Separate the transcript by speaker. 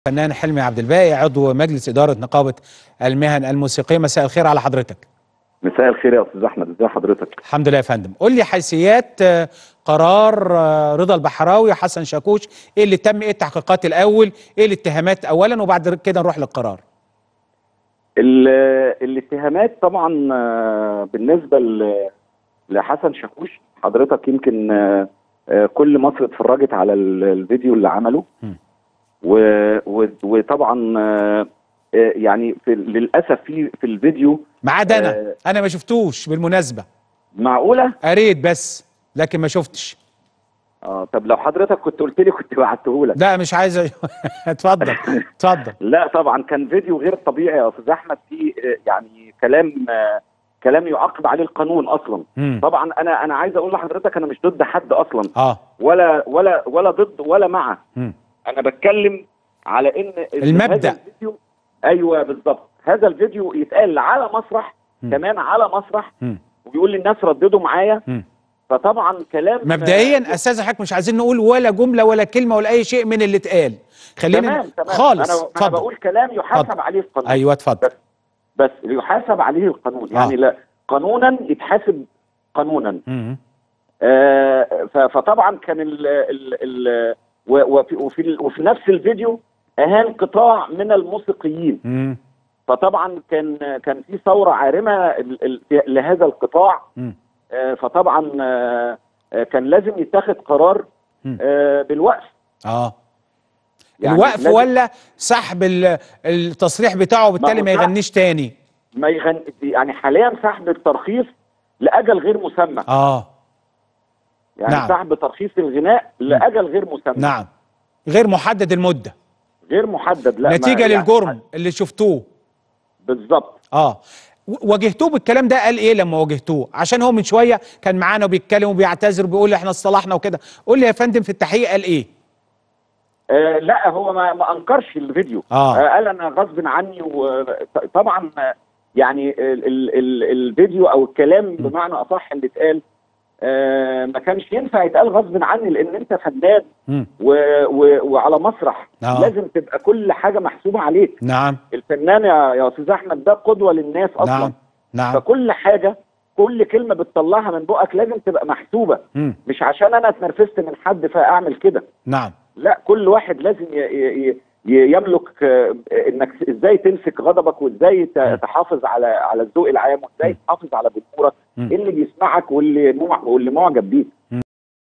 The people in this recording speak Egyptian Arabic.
Speaker 1: فنان حلمي عبد الباقي عضو مجلس إدارة نقابة المهن الموسيقية مساء الخير على حضرتك
Speaker 2: مساء الخير يا استاذ احمد ازي حضرتك
Speaker 1: الحمد لله يا فندم قول لي حيثيات آه، قرار آه، رضا البحراوي وحسن شاكوش ايه اللي تم ايه التحقيقات الاول ايه الاتهامات اولا وبعد كده نروح للقرار
Speaker 2: ال- الاتهامات طبعا آه، بالنسبه ل- لحسن شاكوش حضرتك يمكن آه، آه، كل مصر اتفرجت على ال- الفيديو اللي عمله
Speaker 1: م.
Speaker 2: و- و- وطبعا آه، آه، يعني في للاسف في في الفيديو
Speaker 1: ما عدا انا
Speaker 2: آه.
Speaker 1: انا ما شفتوش بالمناسبه
Speaker 2: معقوله
Speaker 1: قريت بس لكن ما شفتش
Speaker 2: اه طب لو حضرتك كنت قلت لي كنت بعته لك
Speaker 1: لا مش عايز أ- اتفضل اتفضل
Speaker 2: لا طبعا كان فيديو غير طبيعي يا استاذ احمد فيه آه، يعني كلام آه، كلام يعاقب عليه القانون اصلا
Speaker 1: مم.
Speaker 2: طبعا انا انا عايز اقول لحضرتك انا مش ضد حد اصلا
Speaker 1: اه
Speaker 2: ولا ولا ولا ضد ولا مع
Speaker 1: مم.
Speaker 2: انا بتكلم على ان إن
Speaker 1: المبدأ.
Speaker 2: هذا الفيديو ايوه بالظبط هذا الفيديو يتقال على مسرح
Speaker 1: مم.
Speaker 2: كمان على مسرح
Speaker 1: مم.
Speaker 2: وبيقول للناس رددوا معايا
Speaker 1: مم.
Speaker 2: فطبعا كلام
Speaker 1: مبدئيا اساسا حضرتك مش عايزين نقول ولا جمله ولا كلمه ولا اي شيء من اللي اتقال خلينا
Speaker 2: تمام تمام
Speaker 1: خالص
Speaker 2: انا انا
Speaker 1: اتفضل
Speaker 2: بقول كلام يحاسب
Speaker 1: اتفضل.
Speaker 2: عليه القانون
Speaker 1: ايوه اتفضل
Speaker 2: بس يحاسب عليه القانون
Speaker 1: آه.
Speaker 2: يعني لا قانونا يتحاسب قانونا
Speaker 1: مم.
Speaker 2: آه، ف- فطبعا كان ال ال ال و- وفي, وفي, ال- وفي نفس الفيديو اهان قطاع من الموسيقيين
Speaker 1: مم.
Speaker 2: فطبعا كان كان في ثوره عارمه ال- ال- لهذا القطاع
Speaker 1: مم.
Speaker 2: آه، فطبعا آه، آه، كان لازم يتخذ قرار
Speaker 1: مم.
Speaker 2: آه، بالوقف
Speaker 1: اه
Speaker 2: يعني
Speaker 1: الوقف
Speaker 2: لازم-
Speaker 1: ولا سحب ال- التصريح بتاعه وبالتالي
Speaker 2: ما
Speaker 1: ما
Speaker 2: هو
Speaker 1: يغنيش تاني
Speaker 2: ما يغن يعني حاليا سحب الترخيص لاجل غير مسمى
Speaker 1: اه
Speaker 2: يعني
Speaker 1: نعم.
Speaker 2: سحب ترخيص الغناء لاجل غير مسمى
Speaker 1: نعم غير محدد المده
Speaker 2: غير محدد لا ما-
Speaker 1: نتيجه
Speaker 2: يعني
Speaker 1: للجرم اللي شفتوه
Speaker 2: بالظبط
Speaker 1: اه و- واجهتوه بالكلام ده قال ايه لما واجهتوه عشان هو من شويه كان معانا وبيتكلم وبيعتذر وبيقول احنا اصطلحنا وكده قول لي يا فندم في التحقيق قال ايه
Speaker 2: آه لا هو ما, ما انكرش الفيديو
Speaker 1: آه.
Speaker 2: آه قال انا غصب عني وطبعا يعني ال ال ال الفيديو او الكلام بمعنى اصح اللي اتقال آه ما كانش ينفع يتقال غصب عني لان انت فنان
Speaker 1: مم.
Speaker 2: و و وعلى مسرح
Speaker 1: آه.
Speaker 2: لازم تبقى كل حاجه محسوبه عليك
Speaker 1: نعم
Speaker 2: الفنان يا يا استاذ احمد ده قدوه للناس اصلا
Speaker 1: نعم نعم
Speaker 2: فكل حاجه كل كلمه بتطلعها من بقك لازم تبقى محسوبه
Speaker 1: مم.
Speaker 2: مش عشان انا اتنرفزت من حد فاعمل كده
Speaker 1: نعم
Speaker 2: لا كل واحد لازم ي- ي- ي- يملك آه، انك ازاي تمسك غضبك وازاي ت- تحافظ على على الذوق العام وازاي تحافظ على جمهورك
Speaker 1: مم.
Speaker 2: اللي بيسمعك واللي مع- واللي معجب بيك